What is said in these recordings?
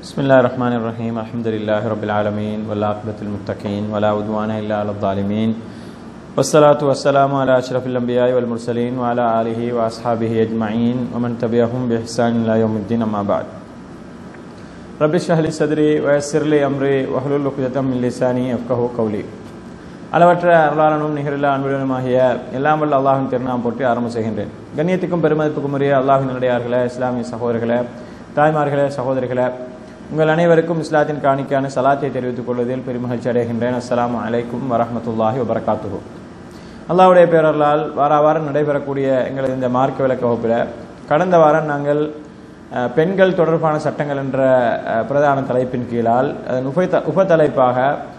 بسم الله الرحمن الرحيم الحمد لله رب العالمين والعاقبة للمتقين ولا عدوان إلا على الظالمين والصلاة والسلام على أشرف الأنبياء والمرسلين وعلى آله وأصحابه أجمعين ومن تبعهم بإحسان إلى يوم الدين أما بعد رب اشرح لي صدري ويسر لي أمري واحلل عقدة من لساني يفقهوا قولي அளவற்ற அருளாளனும் நிகரில்லா அன்புடனுமாகிய எல்லாம் வல்ல அல்லாஹின் திருநாம் போற்றி ஆரம்பம் செய்கின்றேன் கண்ணியத்துக்கும் பெருமதிப்புக்கும் உரிய அல்லாஹின் நடையார்களே இஸ்லாமிய சகோதரர்களே தாய்மார்களே சகோதரிகளே உங்கள் அனைவருக்கும் இஸ்லாத்தின் காணிக்கான சலாத்தை தெரிவித்துக் கொள்வதில் பெருமகிழ்ச்சி அடைகின்றேன் அஸ்ஸலாமு அலைக்கும் வரஹமத்துல்லாஹி வபரகாத்துஹு அல்லாஹ்வுடைய பேரர்களால் வார வாரம் நடைபெறக்கூடிய எங்களது இந்த மார்க்க விளக்க வகுப்பில் கடந்த வாரம் நாங்கள் அஹ், பெண்கள் தொடர்பான சட்டங்கள் என்ற அஹ், பிரதான தலைப்பின் கீழால் அதன் உப உபத்தலைப்பாக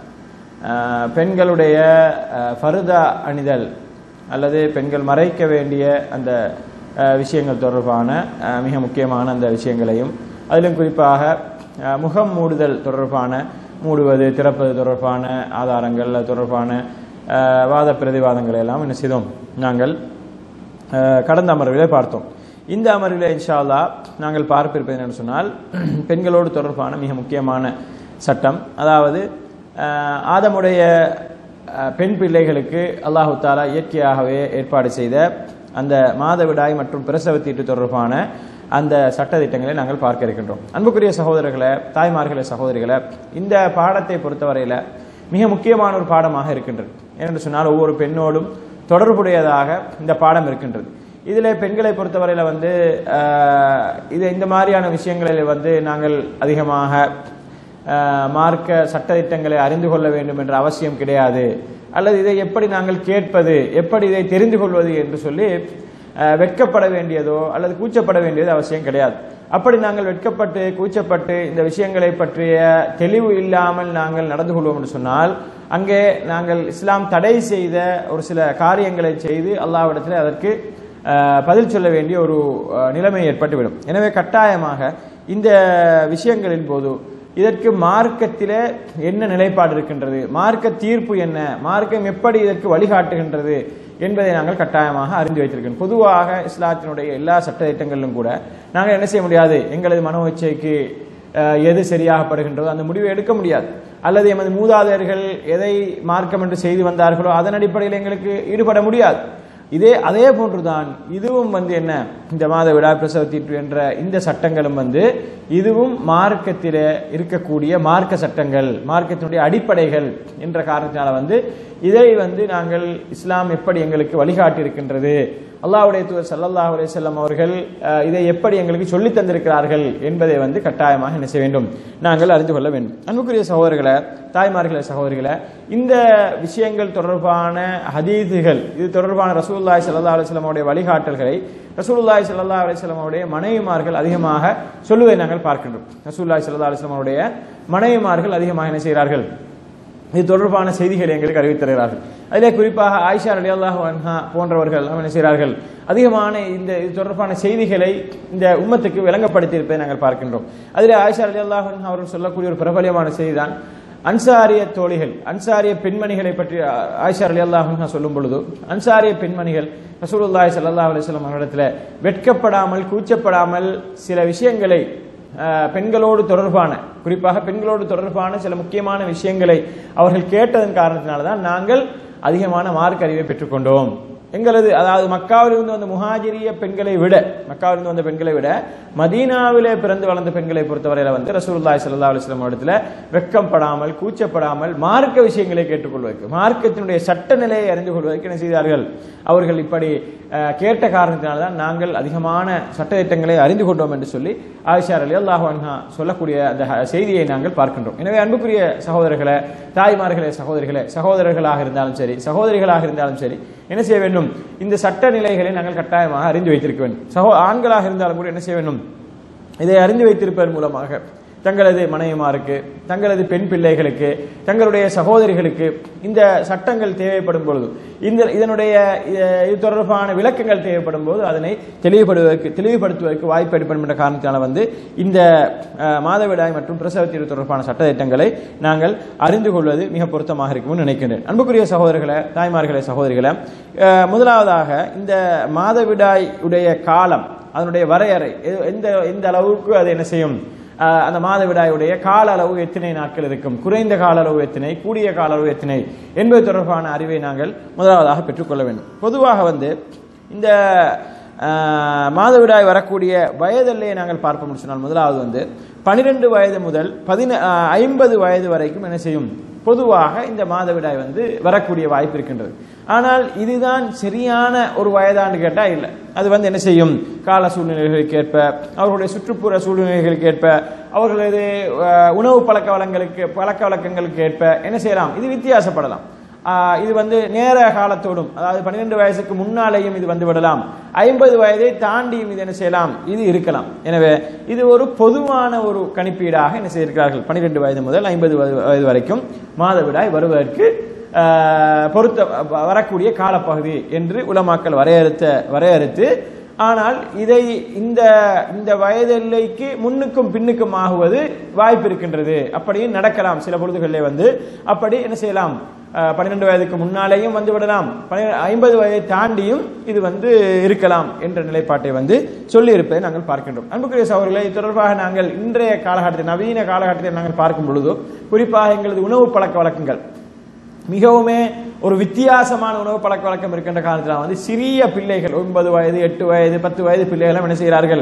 அஹ், பெண்களுடைய அஹ், ஃபர்தா அணிதல் அல்லது பெண்கள் மறைக்க வேண்டிய அந்த அஹ், விஷயங்கள் தொடர்பான அஹ், மிக முக்கியமான அந்த விஷயங்களையும் அதிலும் குறிப்பாக அஹ், முகம் மூடுதல் தொடர்பான மூடுவது திறப்பது தொடர்பான ஆதாரங்கள் அது தொடர்பான அஹ், வாத பிரதிவாதங்களை எல்லாம் என்ன செய்தோம் நாங்கள் அஹ், கடந்த அமர்விலே பார்த்தோம் இந்த அமர்விலே இன்ஷா அல்லாஹ் நாங்கள் பார்ப்பிருப்பது என்னன்னு சொன்னால் பெண்களோடு தொடர்பான மிக முக்கியமான சட்டம் அதாவது அஹ், ஆதமுடைய அஹ், பெண் பிள்ளைகளுக்கு அல்லாஹு தாலா இயற்கையாகவே ஏற்பாடு செய்த அந்த மாதவிடாய் மற்றும் பிரசவத்தீட்டு தொடர்பான அந்த சட்டத்திட்டங்களை நாங்கள் பார்க்க இருக்கின்றோம் அன்புக்குரிய சகோதரர்களை தாய்மார்களே சகோதரிகளை இந்த பாடத்தை பொறுத்தவரையில் மிக முக்கியமான ஒரு பாடமாக இருக்கின்றது ஏனென்று சொன்னால் ஒவ்வொரு பெண்ணோடும் தொடர்புடையதாக இந்த பாடம் இருக்கின்றது இதில் பெண்களை பொறுத்தவரையில் வந்து ஆஹ், இது இந்த மாதிரியான விஷயங்களில் வந்து நாங்கள் அதிகமாக ஆஹ், மார்க்க சட்டத்திட்டங்களை அறிந்து கொள்ள வேண்டும் என்ற அவசியம் கிடையாது அல்லது இதை எப்படி நாங்கள் கேட்பது எப்படி இதை தெரிந்து கொள்வது என்று சொல்லி ஆஹ், வெட்கப்பட வேண்டியதோ அல்லது கூச்சப்பட வேண்டியது அவசியம் கிடையாது அப்படி நாங்கள் வெட்கப்பட்டு கூச்சப்பட்டு இந்த விஷயங்களை பற்றிய தெளிவு இல்லாமல் நாங்கள் நடந்து கொள்வோம் என்று சொன்னால் அங்கே நாங்கள் இஸ்லாம் தடை செய்த ஒரு சில காரியங்களை செய்து அல்லாவிடத்தில் அதற்கு ஆஹ், பதில் சொல்ல வேண்டிய ஒரு ஆஹ், நிலைமை ஏற்பட்டுவிடும் எனவே கட்டாயமாக இந்த விஷயங்களின் போது இதற்கு மார்க்கத்திலே என்ன நிலைப்பாடு இருக்கின்றது மார்க்க தீர்ப்பு என்ன மார்க்கம் எப்படி இதற்கு வழிகாட்டுகின்றது என்பதை நாங்கள் கட்டாயமாக அறிந்து வைத்திருக்கிறோம் பொதுவாக இஸ்லாத்தினுடைய எல்லா சட்டத்திட்டங்களிலும் கூட நாங்கள் என்ன செய்ய முடியாது எங்களது மனோ இச்சைக்கு அஹ், எது சரியாகப்படுகின்றதோ அந்த முடிவை எடுக்க முடியாது அல்லது எமது மூதாதையர்கள் எதை மார்க்கம் என்று செய்து வந்தார்களோ அதன் அடிப்படையில் எங்களுக்கு ஈடுபட முடியாது இதே அதே போன்றுதான் இதுவும் வந்து என்ன இந்த மாத விழா பிரசவ தீர்ப்பு என்ற இந்த சட்டங்களும் வந்து இதுவும் மார்க்கத்திலே இருக்கக்கூடிய மார்க்க சட்டங்கள் மார்க்கத்தினுடைய அடிப்படைகள் என்ற காரணத்தினால வந்து இதை வந்து நாங்கள் இஸ்லாம் எப்படி எங்களுக்கு வழிகாட்டி இருக்கின்றது அல்லாஹ்வுடைய தூதர் ஸல்லல்லாஹு அலைஹி வஸல்லம் அவர்கள் அஹ், இதை எப்படி எங்களுக்கு சொல்லித் தந்திருக்கிறார்கள் என்பதை வந்து கட்டாயமாக என்ன செய்ய வேண்டும் நாங்கள் அறிந்து கொள்ள வேண்டும் அன்புக்குரிய சகோதரர்களை தாய்மார்களே சகோதரிகளை இந்த விஷயங்கள் தொடர்பான ஹதீதுகள் இது தொடர்பான ரசூலுல்லாஹி ஸல்லல்லாஹு அலைஹி வஸல்லம் அவருடைய வழிகாட்டல்களை ரசூலுல்லாஹி ஸல்லல்லாஹு அலைஹி வஸல்லம் அவருடைய மனைவிமார்கள் அதிகமாக சொல்லுவதை நாங்கள் பார்க்கின்றோம் ரசூலுல்லாஹி ஸல்லல்லாஹு அலைஹி வஸல்லம் அவருடைய மனைவிமார்கள் அதிகமாக என்ன செய்கிறார்கள் இது தொடர்பான செய்திகளை எங்களுக்கு அறிவித்து தருகிறார்கள் அதிலே குறிப்பாக ஆயிஷா அலி அல்லாஹ் அன்ஹா போன்றவர்கள் என்ன செய்கிறார்கள் அதிகமான இந்த இது தொடர்பான செய்திகளை இந்த உம்மத்துக்கு விளங்கப்படுத்தி இருப்பதை நாங்கள் பார்க்கின்றோம் அதிலே ஆயிஷா அலி அல்லாஹ் அன்ஹா அவர்கள் சொல்லக்கூடிய ஒரு பிரபலியமான செய்திதான் அன்சாரிய தோழிகள் அன்சாரிய பெண்மணிகளை பற்றி ஆயிஷா அலி அல்லாஹ் அன்ஹா சொல்லும் பொழுது அன்சாரிய பெண்மணிகள் ரசூலுல்லாஹி ஸல்லல்லாஹு அலைஹி வஸல்லம் அவரிடத்தில் வெட்கப்படாமல் கூச்சப்படாமல் சில விஷயங்களை அஹ், பெண்களோடு தொடர்பான குறிப்பாக பெண்களோடு தொடர்பான சில முக்கியமான விஷயங்களை அவர்கள் கேட்டதன் காரணத்தினால தான் நாங்கள் அதிகமான மார்க் அறிவை பெற்றுக்கொண்டோம் எங்களது அதாவது மக்காவிலிருந்து வந்த முஹாஜிரிய பெண்களை விட மக்காவிலிருந்து வந்த பெண்களை விட மதீனாவிலே பிறந்து வளர்ந்த பெண்களை பொறுத்தவரையில வந்து ரசூலுல்லாஹி ஸல்லல்லாஹு அலைஹி வஸல்லம் இடத்துல வெட்கம் படாமல் கூச்சப்படாமல் மார்க்க விஷயங்களை கேட்டுக்கொள்வதற்கு மார்க்கத்தினுடைய சட்ட நிலையை அறிந்து கொள்வதற்கு என்ன செய்தார்கள் அவர்கள் இப்படி அஹ், கேட்ட காரணத்தினால தான் நாங்கள் அதிகமான சட்டத்திட்டங்களை அறிந்து கொண்டோம் என்று சொல்லி ஆயிஷா அலி அல்லாஹ் அன்ஹா சொல்லக்கூடிய அந்த ஹ- செய்தியை நாங்கள் பார்க்கின்றோம் எனவே அன்புக்குரிய சகோதரர்களே தாய்மார்களே சகோதரிகளே சகோதரர்களாக இருந்தாலும் சரி சகோதரிகளாக இருந்தாலும் சரி என்ன செய்ய வேண்டும் இந்த சட்ட நிலைகளை நாங்கள் கட்டாயமாக அறிந்து வைத்திருக்க வேண்டும் சகோ ஆண்களாக இருந்தாலும் கூட என்ன செய்ய வேண்டும் இதை அறிந்து வைத்திருப்பதன் மூலமாக தங்களது மனைவிமாருக்கு தங்களது பெண் பிள்ளைகளுக்கு தங்களுடைய சகோதரிகளுக்கு இந்த சட்டங்கள் தேவைப்படும் பொழுது இந்த இதனுடைய இ- இது தொடர்பான விளக்கங்கள் தேவைப்படும் போது அதனை தெளிவுபடுவதற்கு தெளிவுபடுத்துவதற்கு வாய்ப்பு ஏற்படும் என்ற காரணத்தினால வந்து இந்த அஹ், மாதவிடாய் மற்றும் பிரசவத்தீர்வு தொடர்பான சட்டத்திட்டங்களை நாங்கள் அறிந்து கொள்வது மிக பொருத்தமாக இருக்கும்னு நினைக்கின்றேன் அன்புக்குரிய சகோதரர்களை தாய்மார்களே சகோதரிகளை அஹ், முதலாவதாக இந்த மாதவிடாய் உடைய காலம் அதனுடைய வரையறை எ- எந்த எந்த அளவுக்கு அது என்ன செய்யும் ஆஹ், அந்த மாதவிடாயுடைய கால அளவு எத்தனை நாட்கள் இருக்கும் குறைந்த கால அளவு எத்தனை கூடிய கால அளவு எத்தனை என்பது தொடர்பான அறிவை நாங்கள் முதலாவதாக பெற்றுக்கொள்ள வேண்டும் பொதுவாக வந்து இந்த ஆஹ், மாதவிடாய் வரக்கூடிய வயதெல்லையை நாங்கள் பார்ப்போம் சொன்னால் முதலாவது வந்து பனிரெண்டு வயது முதல் பதின ஆஹ், ஐம்பது வயது வரைக்கும் என்ன செய்யும் பொதுவாக இந்த மாதவிடாய் வந்து வரக்கூடிய வாய்ப்பு இருக்கின்றது ஆனால் இதுதான் சரியான ஒரு வயதான்னு கேட்டால் இல்லை அது வந்து என்ன செய்யும் கால சூழ்நிலைகளுக்கு ஏற்ப அவர்களுடைய சுற்றுப்புற சூழ்நிலைகளுக்கு ஏற்ப அவர்களது அஹ், உணவு பழக்க வளங்களுக்கு பழக்க வழக்கங்களுக்கு ஏற்ப என்ன செய்யலாம் இது வித்தியாசப்படலாம் ஆஹ், இது வந்து நேர காலத்தோடும் அதாவது பன்னிரெண்டு வயசுக்கு முன்னாலேயும் இது வந்து விடலாம் ஐம்பது வயதை தாண்டியும் இது என்ன செய்யலாம் இது இருக்கலாம் எனவே இது ஒரு பொதுவான ஒரு கணிப்பீடாக என்ன செய்திருக்கிறார்கள் பன்னிரெண்டு வயது முதல் ஐம்பது வயது வரைக்கும் மாதவிடாய் வருவதற்கு ஆஹ், பொருத்த வ- வரக்கூடிய காலப்பகுதி என்று உலமாக்கள் வரையறுத்த வரையறுத்து ஆனால் இதை இந்த இந்த வயதெல்லைக்கு முன்னுக்கும் பின்னுக்கும் ஆகுவது வாய்ப்பு இருக்கின்றது அப்படியும் நடக்கலாம் சில பொழுதுகளிலே வந்து அப்படி என்ன செய்யலாம் பன்னிரெண்டு வயதுக்கு முன்னாலேயும் வந்து விடலாம் ஐம்பது வயதை தாண்டியும் இது வந்து இருக்கலாம் என்ற நிலைப்பாட்டை வந்து சொல்லியிருப்பதை நாங்கள் பார்க்கின்றோம் அன்புக்குரிய சகோதரர்களை இது தொடர்பாக நாங்கள் இன்றைய காலகட்டத்தில் நவீன காலகட்டத்தில் நாங்கள் பார்க்கும் பொழுதோ குறிப்பாக எங்களது உணவு பழக்க வழக்கங்கள் மிகவுமே ஒரு வித்தியாசமான உணவு பழக்க வழக்கம் இருக்கின்ற காலத்தில் வந்து சிறிய பிள்ளைகள் ஒன்பது வயது எட்டு வயது பத்து வயது பிள்ளைகளும் என்ன செய்கிறார்கள்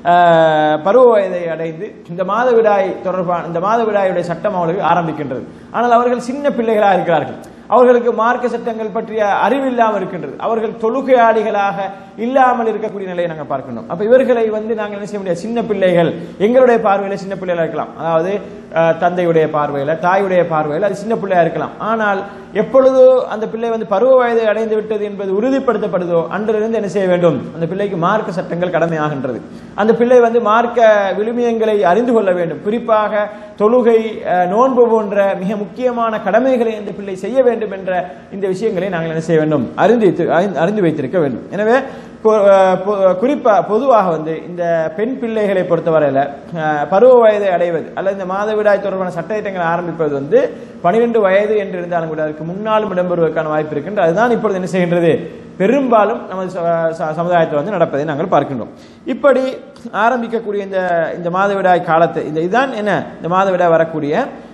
ஆஹ், பருவ வயதை அடைந்து இந்த மாதவிடாய் தொடர்பான இந்த மாதவிடாயுடைய சட்டம் அவர்களுக்கு ஆரம்பிக்கின்றது ஆனால் அவர்கள் சின்ன பிள்ளைகளாக இருக்கிறார்கள் அவர்களுக்கு மார்க்க சட்டங்கள் பற்றிய அறிவில்லாமல் இருக்கின்றது அவர்கள் தொழுகையாளிகளாக இல்லாமல் இருக்கக்கூடிய நிலையை நாங்கள் பார்க்கணும் அப்ப இவர்களை வந்து நாங்கள் என்ன செய்ய முடியாது சின்ன பிள்ளைகள் எங்களுடைய பார்வையில சின்ன பிள்ளைகளா இருக்கலாம் அதாவது அஹ், தந்தையுடைய பார்வையில தாயுடைய பார்வையில அது சின்ன பிள்ளையா இருக்கலாம் ஆனால் எப்பொழுது அந்த பிள்ளை வந்து பருவ வயதை அடைந்து விட்டது என்பது உறுதிப்படுத்தப்படுதோ அன்றிலிருந்து என்ன செய்ய வேண்டும் அந்த பிள்ளைக்கு மார்க்க சட்டங்கள் கடமையாகின்றது அந்த பிள்ளை வந்து மார்க்க விழுமியங்களை அறிந்து கொள்ள வேண்டும் குறிப்பாக தொழுகை அஹ், நோன்பு போன்ற மிக முக்கியமான கடமைகளை அந்த பிள்ளை செய்ய வேண்டும் என்ற இந்த விஷயங்களை நாங்கள் என்ன செய்ய வேண்டும் அறிந்து வைத்து- அறிந்து- அறிந்து வைத்திருக்க வேண்டும் எனவே கு- அஹ், பொ- குறிப்பா பொதுவாக வந்து இந்த பெண் பிள்ளைகளை பொறுத்தவரையில அஹ், பருவ வயதை அடைவது அல்லது இந்த மாதவிடாய் தொடர்பான சட்டத்திட்டங்களை ஆரம்பிப்பது வந்து பனிரெண்டு வயது என்று இருந்தாலும் கூட அதற்கு முன்னாலும் இடம்பெறுவதற்கான வாய்ப்பு இருக்கின்றது அதுதான் இப்பொழுது என்ன செய்கின்றது பெரும்பாலும் நமது ச- ச- சமுதாயத்தில் வந்து நடப்பதை நாங்கள் பார்க்கின்றோம் இப்படி ஆரம்பிக்கக்கூடிய இந்த இந்த மாதவிடாய் காலத்தை இந்த இதுதான் என்ன இந்த மாதவிடாய் வரக்கூடிய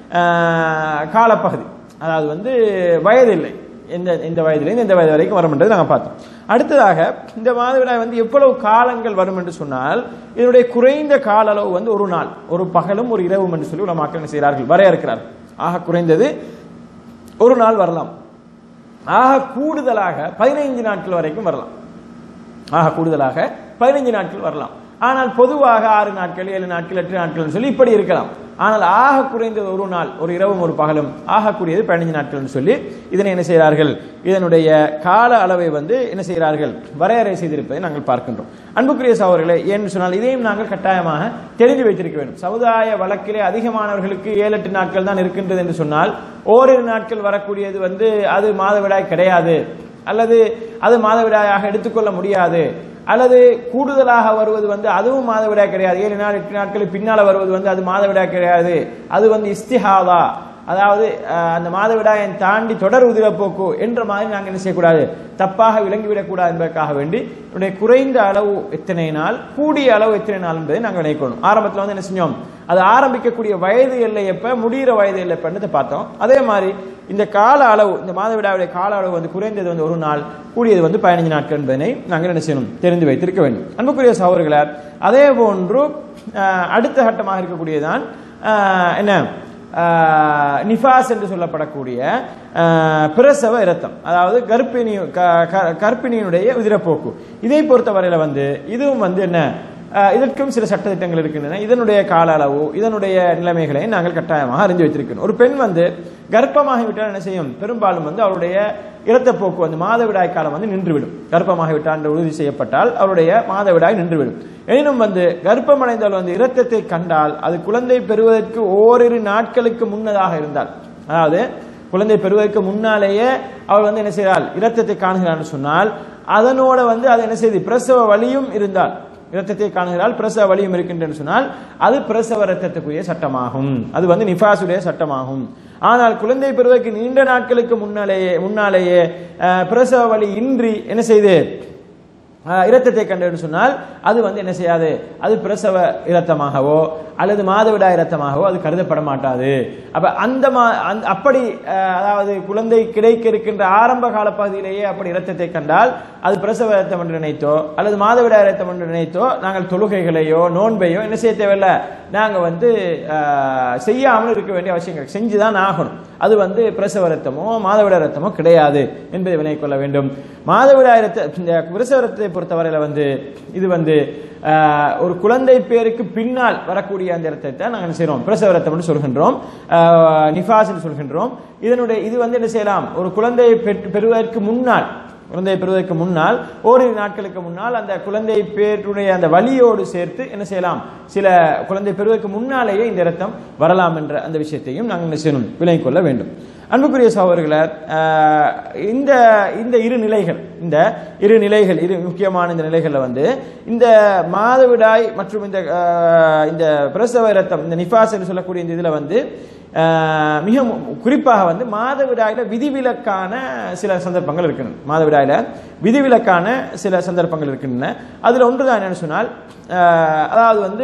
அஹ், காலப்பகுதி அதாவது வந்து வயது இல்லை எந்த இந்த வயதிலிருந்து இந்த வயது வரைக்கும் வரும் என்றதை நாங்கள் பார்த்தோம் அடுத்ததாக இந்த மாதவிடாய் வந்து எவ்வளவு காலங்கள் வரும் என்று சொன்னால் இதனுடைய குறைந்த கால அளவு வந்து ஒரு நாள் ஒரு பகலும் ஒரு இரவும் என்று சொல்லி உலமாக்கள் என்ன செய்கிறார்கள் வரையறுக்கிறார்கள் ஆக குறைந்தது ஒரு நாள் வரலாம் ஆக கூடுதலாக பதினைந்து நாட்கள் வரைக்கும் வரலாம் ஆக கூடுதலாக பதினைஞ்சு நாட்கள் வரலாம் ஆனால் பொதுவாக ஆறு நாட்கள் ஏழு நாட்கள் எட்டு நாட்கள் சொல்லி இப்படி இருக்கலாம் ஆனால் ஆக குறைந்தது ஒரு நாள் ஒரு இரவும் ஒரு பகலும் ஆகக்கூடியது பதினைஞ்சு நாட்கள் சொல்லி இதனை என்ன செய்கிறார்கள் இதனுடைய கால அளவை வந்து என்ன செய்கிறார்கள் வரையறை செய்திருப்பதை நாங்கள் பார்க்கின்றோம் அன்புக்குரிய சகோதரர்களே ஏன்னு சொன்னால் இதையும் நாங்கள் கட்டாயமாக தெரிந்து வைத்திருக்க வேண்டும் சமுதாய வழக்கிலே அதிகமானவர்களுக்கு ஏழு எட்டு நாட்கள் தான் இருக்கின்றது என்று சொன்னால் ஓரிரு நாட்கள் வரக்கூடியது வந்து அது மாதவிடாய் கிடையாது அல்லது அது மாதவிடாயாக எடுத்துக்கொள்ள முடியாது அல்லது கூடுதலாக வருவது வந்து அதுவும் மாதவிடாய் கிடையாது ஏழு நாள் எட்டு நாட்களுக்கு பின்னால வருவது வந்து அது மாதவிடாய் கிடையாது அது வந்து இஸ்திஹாதா அதாவது அஹ், அந்த மாதவிடாயை தாண்டி தொடர் உதிரப்போக்கு என்ற மாதிரி நாங்கள் என்ன செய்யக்கூடாது தப்பாக விளங்கிவிடக்கூடாது என்பதற்காக வேண்டி என்னுடைய குறைந்த அளவு எத்தனை நாள் கூடிய அளவு எத்தனை நாள் என்பதை நாங்கள் நினைக்கணும் ஆரம்பத்தில் வந்து என்ன செஞ்சோம் அது ஆரம்பிக்கக்கூடிய வயது எல்லை எப்ப முடிகிற வயது எல்லை எப்பன்னு பார்த்தோம் அதே மாதிரி இந்த கால அளவு இந்த மாதவிடாவுடைய கால அளவு வந்து குறைந்தது வந்து ஒரு நாள் கூடியது வந்து பதினஞ்சு நாட்கள் என்பதனை நாங்கள் என்ன செய்யணும் தெரிந்து வைத்திருக்க வேண்டும் அன்புக்குரிய சகோதரர்களார் அதே போன்று அஹ், அடுத்த கட்டமாக இருக்கக்கூடியதான் அஹ், என்ன அஹ், நிஃபாஸ் என்று சொல்லப்படக்கூடிய அஹ், பிரசவ இரத்தம் அதாவது கர்ப்பிணி க- க- கர்ப்பிணியினுடைய உதிரப்போக்கு இதை பொறுத்தவரையில வந்து இதுவும் வந்து என்ன அஹ், இதற்கும் சில சட்டத்திட்டங்கள் இருக்கின்றன இதனுடைய கால அளவு இதனுடைய நிலைமைகளை நாங்கள் கட்டாயமாக அறிந்து வைத்திருக்கிறோம் ஒரு பெண் வந்து கர்ப்பமாகிவிட்டால் என்ன செய்யும் பெரும்பாலும் வந்து அவருடைய இரத்தப்போக்கு வந்து மாதவிடாய் காலம் வந்து நின்றுவிடும் கர்ப்பமாகிவிட்டால் என்று உறுதி செய்யப்பட்டால் அவருடைய மாதவிடாய் நின்றுவிடும் எனினும் வந்து கர்ப்பமடைந்தால் வந்து இரத்தத்தை கண்டால் அது குழந்தை பெறுவதற்கு ஓரிரு நாட்களுக்கு முன்னதாக இருந்தால் அதாவது குழந்தை பெறுவதற்கு முன்னாலேயே அவள் வந்து என்ன செய்கிறாள் இரத்தத்தை காணுகிறான்னு சொன்னால் அதனோட வந்து அது என்ன செய்யுது பிரசவ வலியும் இருந்தால் இரத்தத்தை காணுகிறாள் பிரசவ வலியும் இருக்கின்றன்னு சொன்னால் அது பிரசவ இரத்தத்துக்குரிய சட்டமாகும் அது வந்து நிஃபாசுடைய சட்டமாகும் ஆனால் குழந்தை பெறுவதற்கு நீண்ட நாட்களுக்கு முன்னாலேயே முன்னாலேயே அஹ், பிரசவ வலி இன்றி என்ன செய்து ஆஹ் இரத்தத்தை கண்டதுன்னு சொன்னால் அது வந்து என்ன செய்யாது அது பிரசவ இரத்தமாகவோ அல்லது மாதவிடாய் இரத்தமாகவோ அது கருதப்பட மாட்டாது அப்ப அந்த மா அந்த- அப்படி ஆஹ் அதாவது குழந்தை கிடைக்க இருக்கின்ற ஆரம்ப கால பகுதியிலேயே அப்படி இரத்தத்தை கண்டால் அது பிரசவ இரத்தம் என்று நினைத்தோ அல்லது மாதவிடாய் இரத்தம் என்று நினைத்தோ நாங்கள் தொழுகைகளையோ நோன்பையோ என்ன செய்ய தேவையில்லை நாங்க வந்து ஆஹ், செய்யாமல் இருக்க வேண்டிய அவசியங்கள் செஞ்சுதான் ஆகணும் அது வந்து பிரசவ ரத்தமோ மாதவிடாய் ரத்தமோ கிடையாது என்பதை வினை கொள்ள வேண்டும் மாதவிடாய் ரத்த இந்த பிரசவ ரத்தத்தை பொறுத்தவரையில வந்து இது வந்து ஆஹ், ஒரு குழந்தை பேருக்கு பின்னால் வரக்கூடிய அந்த ரத்தத்தை தான் நாங்கள் என்ன செய்றோம் பிரசவ ரத்தம் என்று சொல்கின்றோம் ஆஹ், நிஃபாஸ் என்று சொல்கின்றோம் இதனுடைய இது வந்து என்ன செய்யலாம் ஒரு குழந்தையை பெற்று- பெறுவதற்கு முன்னால் குழந்தை பெறுவதற்கு முன்னால் ஓரிரு நாட்களுக்கு முன்னால் அந்த குழந்தை பேருடைய அந்த வலியோடு சேர்த்து என்ன செய்யலாம் சில குழந்தை பெறுவதற்கு முன்னாலேயே இந்த இரத்தம் வரலாம் என்ற அந்த விஷயத்தையும் நாங்கள் என்ன செய்யணும் விலகிக் கொள்ள வேண்டும் அன்புக்குரிய சகோதரர்களே ஆஹ், இந்த இந்த இரு நிலைகள் இந்த இரு நிலைகள் இரு முக்கியமான இந்த நிலைகளில் வந்து இந்த மாதவிடாய் மற்றும் இந்த ஆஹ், இந்த பிரசவ இரத்தம் இந்த நிஃபாஸ் என்று சொல்லக்கூடிய இந்த இதில் வந்து ஆஹ், மிக மு- குறிப்பாக வந்து மாதவிடாயில விதிவிலக்கான சில சந்தர்ப்பங்கள் இருக்கின்றன மாதவிடாயில விதிவிலக்கான சில சந்தர்ப்பங்கள் இருக்கின்றன அதுல ஒன்றுதான் என்னன்னு சொன்னால் ஆஹ், அதாவது வந்து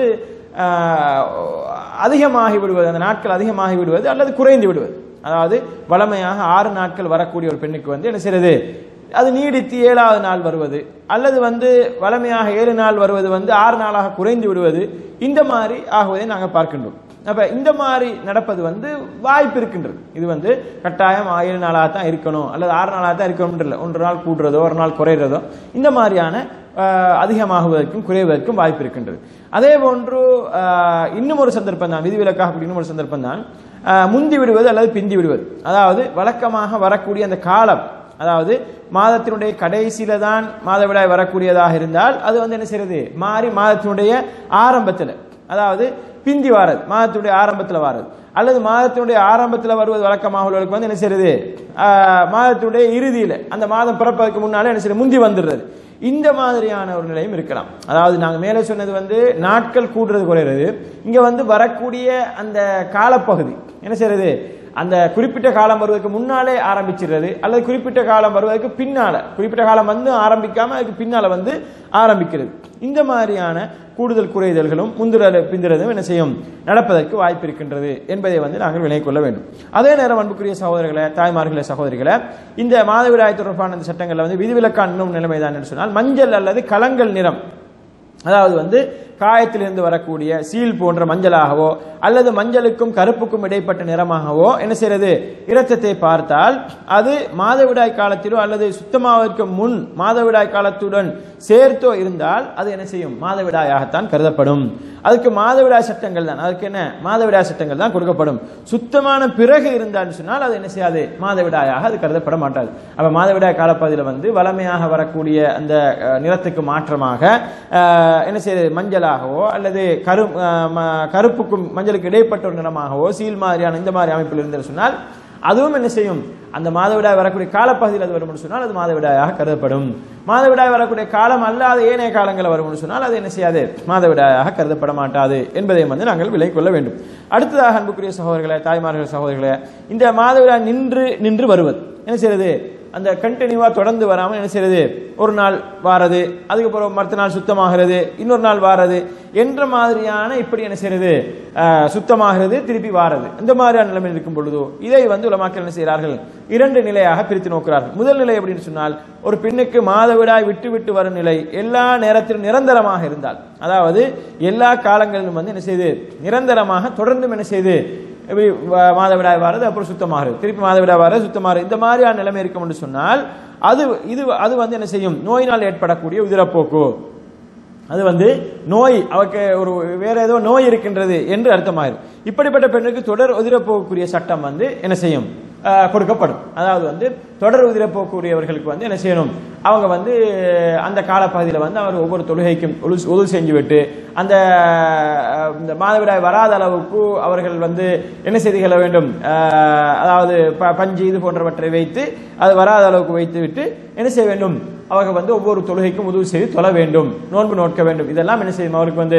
ஆஹ், அதிகமாகி விடுவது அந்த நாட்கள் அதிகமாகி விடுவது அல்லது குறைந்து விடுவது அதாவது வளமையாக ஆறு நாட்கள் வரக்கூடிய ஒரு பெண்ணுக்கு வந்து என்ன செய்யறது அது நீடித்து ஏழாவது நாள் வருவது அல்லது வந்து வளமையாக ஏழு நாள் வருவது வந்து ஆறு நாளாக குறைந்து விடுவது இந்த மாதிரி ஆகுவதை நாங்கள் பார்க்கின்றோம் அப்ப இந்த மாதிரி நடப்பது வந்து வாய்ப்பு இருக்கின்றது இது வந்து கட்டாயம் ஏழு நாளாக தான் இருக்கணும் அல்லது ஆறு நாளாக தான் இருக்கணும் இல்லை ஒன்று நாள் கூடுறதோ ஒரு நாள் குறைகிறதோ இந்த மாதிரியான ஆஹ், அதிகமாகுவதற்கும் குறைவதற்கும் வாய்ப்பு இருக்கின்றது அதே போன்று ஆஹ், இன்னும் ஒரு சந்தர்ப்பம் தான் விதிவிலக்காக இன்னும் ஒரு சந்தர்ப்பம் தான் ஆஹ், முந்தி விடுவது அல்லது பிந்தி விடுவது அதாவது வழக்கமாக வரக்கூடிய அந்த காலம் அதாவது மாதத்தினுடைய கடைசியில தான் மாதவிடாய் வரக்கூடியதாக இருந்தால் அது வந்து என்ன செய்யறது மாறி மாதத்தினுடைய ஆரம்பத்தில் அதாவது பிந்தி வாரது மாதத்தினுடைய ஆரம்பத்தில் வாரது அல்லது மாதத்தினுடைய ஆரம்பத்தில் வருவது வழக்கமாக உள்ளவர்களுக்கு வந்து என்ன செய்யறது ஆஹ், மாதத்தினுடைய இறுதியில அந்த மாதம் பிறப்பதற்கு முன்னாலே என்ன செய்யறது முந்தி வந்துடுறது இந்த மாதிரியான ஒரு நிலையும் இருக்கலாம் அதாவது நாங்கள் மேலே சொன்னது வந்து நாட்கள் கூடுறது குறையிறது இங்க வந்து வரக்கூடிய அந்த காலப்பகுதி என்ன செய்யறது அந்த குறிப்பிட்ட காலம் வருவதற்கு முன்னாலே ஆரம்பிச்சிடுறது அல்லது குறிப்பிட்ட காலம் வருவதற்கு பின்னால குறிப்பிட்ட காலம் வந்து ஆரம்பிக்காம அதுக்கு பின்னால வந்து ஆரம்பிக்கிறது இந்த மாதிரியான கூடுதல் குறைதல்களும் முந்துதல் பிந்துறதும் என்ன செய்யும் நடப்பதற்கு வாய்ப்பு இருக்கின்றது என்பதை வந்து நாங்கள் விலை கொள்ள வேண்டும் அதே நேரம் அன்புக்குரிய சகோதரர்களே தாய்மார்களே சகோதரிகளே இந்த மாதவிடாய் தொடர்பான இந்த சட்டங்களில் வந்து விதிவிலக்கான இன்னும் நிலைமைதான் என்று சொன்னால் மஞ்சள் அல்லது கலங்கல் நிறம் அதாவது வந்து காயத்திலிருந்து வரக்கூடிய சீல் போன்ற மஞ்சளாகவோ அல்லது மஞ்சளுக்கும் கருப்புக்கும் இடைப்பட்ட நிறமாகவோ என்ன செய்யறது இரத்தத்தை பார்த்தால் அது மாதவிடாய் காலத்திலோ அல்லது சுத்தமாவதற்கு முன் மாதவிடாய் காலத்துடன் சேர்த்தோ இருந்தால் அது என்ன செய்யும் மாதவிடாயாகத்தான் கருதப்படும் அதுக்கு மாதவிடாய் சட்டங்கள் தான் அதுக்கு என்ன மாதவிடாய் சட்டங்கள் தான் கொடுக்கப்படும் சுத்தமான பிறகு இருந்தான்னு சொன்னால் அது என்ன செய்யாது மாதவிடாயாக அது கருதப்பட மாட்டாது அப்ப மாதவிடாய் காலப்பகுதியில் வந்து வளமையாக வரக்கூடிய அந்த அஹ், நிறத்துக்கு மாற்றமாக அஹ், என்ன செய்யுது மஞ்சளாகவோ அல்லது கரு அஹ், ம- கருப்புக்கும் மஞ்சளுக்கு இடைப்பட்ட ஒரு நிறமாகவோ சீல் மாதிரியான இந்த மாதிரி அமைப்பில் இருந்தது சொன்னால் அதுவும் என்ன செய்யும் அந்த மாதவிடாய் வரக்கூடிய காலப்பகுதியில் அது வரும்னு சொன்னால் அது மாதவிடாயாக கருதப்படும் மாதவிடாய் வரக்கூடிய காலம் அல்லாத ஏனைய காலங்களில் வரும்னு சொன்னால் அது என்ன செய்யாது மாதவிடாயாக கருதப்பட மாட்டாது என்பதை வந்து நாங்கள் விலை கொள்ள வேண்டும் அடுத்ததாக அன்புக்குரிய சகோதரர்களே தாய்மார்கள் சகோதரர்களே இந்த மாதவிடாய் நின்று நின்று வருவது என்ன செய்யறது அந்த கண்டினியூவா தொடர்ந்து வராம என்ன செய்யறது ஒரு நாள் வாரது அதுக்கப்புறம் மற்ற நாள் சுத்தமாகிறது இன்னொரு நாள் வாரது என்ற மாதிரியான இப்படி என்ன செய்யறது ஆஹ், சுத்தமாகிறது திருப்பி வாரது இந்த மாதிரியான நிலைமை இருக்கும் பொழுதோ இதை வந்து உலமாக்கள் என்ன செய்கிறார்கள் இரண்டு நிலையாக பிரித்து நோக்கிறார்கள் முதல் நிலை அப்படின்னு சொன்னால் ஒரு பெண்ணுக்கு மாதவிடாய் விட்டு விட்டு வரும் நிலை எல்லா நேரத்திலும் நிரந்தரமாக இருந்தால் அதாவது எல்லா காலங்களிலும் வந்து என்ன செய்யுது நிரந்தரமாக தொடர்ந்தும் என்ன செய்யுது இப்படி வ- மாதவிடாய் வாரது அப்புறம் சுத்தமாகிறது திருப்பி மாதவிடாய் வாரது சுத்தமாகிறது இந்த மாதிரியான நிலைமை இருக்கும் என்று சொன்னால் அது இது அது வந்து என்ன செய்யும் நோயினால் ஏற்படக்கூடிய உதிரப்போக்கு அது வந்து நோய் அவருக்கு ஒரு வேற ஏதோ நோய் இருக்கின்றது என்று அர்த்தமாயிரும் இப்படிப்பட்ட பெண்ணுக்கு தொடர் உதிரப்போகக்கூடிய சட்டம் வந்து என்ன செய்யும் ஆஹ், கொடுக்கப்படும் அதாவது வந்து தொடர் உதிரப்போக்கூடியவர்களுக்கு வந்து என்ன செய்யணும் அவங்க வந்து அந்த காலப்பகுதியில் வந்து அவர் ஒவ்வொரு தொழுகைக்கும் உது- உதவு செஞ்சு விட்டு அந்த ஆஹ், இந்த மாதவிடாய் வராத அளவுக்கு அவர்கள் வந்து என்ன செய்து கொள்ள வேண்டும் ஆஹ், அதாவது ப- பஞ்சு இது போன்றவற்றை வைத்து அது வராத அளவுக்கு வைத்து விட்டு என்ன செய்ய வேண்டும் அவர்கள் வந்து ஒவ்வொரு தொழுகைக்கும் உதவி செய்து தொழ வேண்டும் நோன்பு நோட்க வேண்டும் இதெல்லாம் என்ன செய்யும் அவருக்கு வந்து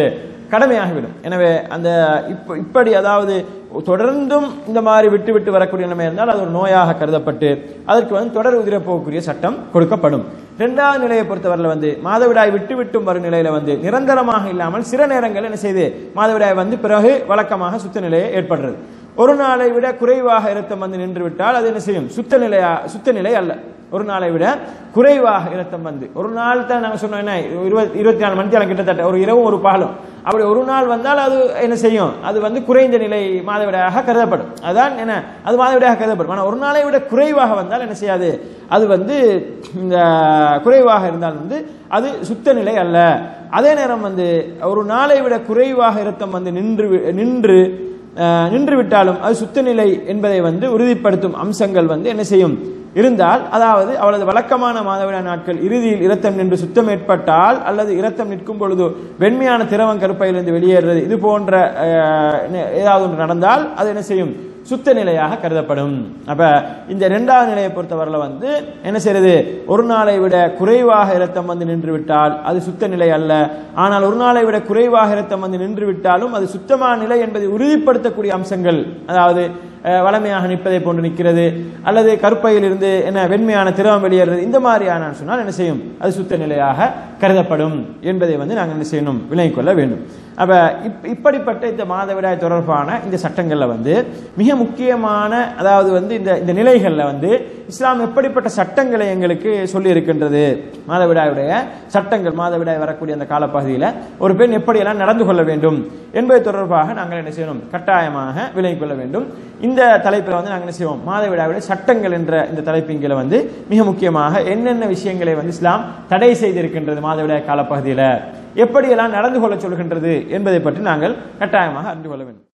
கடமையாகிவிடும் எனவே அந்த இப்ப இப்படி அதாவது தொடர்ந்தும் இந்த மாதிரி விட்டு விட்டு வரக்கூடிய நிலைமை இருந்தால் அது ஒரு நோயாக கருதப்பட்டு அதற்கு வந்து தொடர் உதிரப்போகக்கூடிய சட்டம் கொடுக்கப்படும் இரண்டாவது நிலையை பொறுத்தவரையில் வந்து மாதவிடாய் விட்டு விட்டும் வரும் நிலையில வந்து நிரந்தரமாக இல்லாமல் சில நேரங்கள் என்ன செய்து மாதவிடாய் வந்து பிறகு வழக்கமாக சுத்த நிலையை ஏற்படுறது ஒரு நாளை விட குறைவாக இரத்தம் வந்து நின்று விட்டால் அது என்ன செய்யும் சுத்த நிலையா சுத்த நிலை அல்ல ஒரு நாளை விட குறைவாக இரத்தம் வந்து ஒரு நாள் தான் நாங்கள் சொன்னோம் என்ன இருபத்தி இருபத்தி நாலு மணி நேரம் கிட்டத்தட்ட ஒரு இரவும் ஒரு பகலும் அப்படி ஒரு நாள் வந்தால் அது என்ன செய்யும் அது வந்து குறைந்த நிலை மாதவிடாயாக கருதப்படும் அதான் என்ன அது மாதவிடாயாக கருதப்படும் ஆனால் ஒரு நாளை விட குறைவாக வந்தால் என்ன செய்யாது அது வந்து இந்த குறைவாக இருந்தால் வந்து அது சுத்த நிலை அல்ல அதே நேரம் வந்து ஒரு நாளை விட குறைவாக இரத்தம் வந்து நின்று வி- நின்று அஹ், நின்று விட்டாலும் அது சுத்த நிலை என்பதை வந்து உறுதிப்படுத்தும் அம்சங்கள் வந்து என்ன செய்யும் இருந்தால் அதாவது அவளது வழக்கமான மாதவிடாய் நாட்கள் இறுதியில் இரத்தம் நின்று சுத்தம் ஏற்பட்டால் அல்லது இரத்தம் நிற்கும் பொழுது வெண்மையான திரவம் கருப்பையிலிருந்து வெளியேறுறது இது போன்ற அஹ், ஏதாவது ஒன்று நடந்தால் அது என்ன செய்யும் சுத்த நிலையாக கருதப்படும் அப்ப இந்த இரண்டாவது நிலையை பொறுத்தவரையில வந்து என்ன செய்யறது ஒரு நாளை விட குறைவாக இரத்தம் வந்து நின்று விட்டால் அது சுத்த நிலை அல்ல ஆனால் ஒரு நாளை விட குறைவாக இரத்தம் வந்து நின்று விட்டாலும் அது சுத்தமான நிலை என்பதை உறுதிப்படுத்தக்கூடிய அம்சங்கள் அதாவது அஹ், வளமையாக நிற்பதை போன்று நிற்கிறது அல்லது கருப்பையில் இருந்து என்ன வெண்மையான திரவம் வெளியேறது இந்த மாதிரியான சொன்னால் என்ன செய்யும் அது சுத்த நிலையாக கருதப்படும் என்பதை வந்து நாங்கள் என்ன செய்யணும் விளங்கிக் கொள்ள வேண்டும் அப்ப இப் இப்படிப்பட்ட இந்த மாதவிடாய் தொடர்பான இந்த சட்டங்கள்ல வந்து மிக முக்கியமான அதாவது வந்து இந்த இந்த நிலைகள்ல வந்து இஸ்லாம் எப்படிப்பட்ட சட்டங்களை எங்களுக்கு சொல்லி இருக்கின்றது மாதவிடாயுடைய சட்டங்கள் மாதவிடாய் வரக்கூடிய அந்த காலப்பகுதியில் ஒரு பெண் எப்படியெல்லாம் நடந்து கொள்ள வேண்டும் என்பது தொடர்பாக நாங்கள் என்ன செய்யணும் கட்டாயமாக விலகிக் கொள்ள வேண்டும் இந்த தலைப்பில் வந்து நாங்கள் என்ன செய்வோம் மாதவிடாயுடைய சட்டங்கள் என்ற இந்த தலைப்பிங்கில வந்து மிக முக்கியமாக என்னென்ன விஷயங்களை வந்து இஸ்லாம் தடை செய்திருக்கின்றது மாதவிடாய் காலப்பகுதியில் எப்படியெல்லாம் நடந்து கொள்ள சொல்கின்றது என்பதை பற்றி நாங்கள் கட்டாயமாக அறிந்து கொள்ள வேண்டும்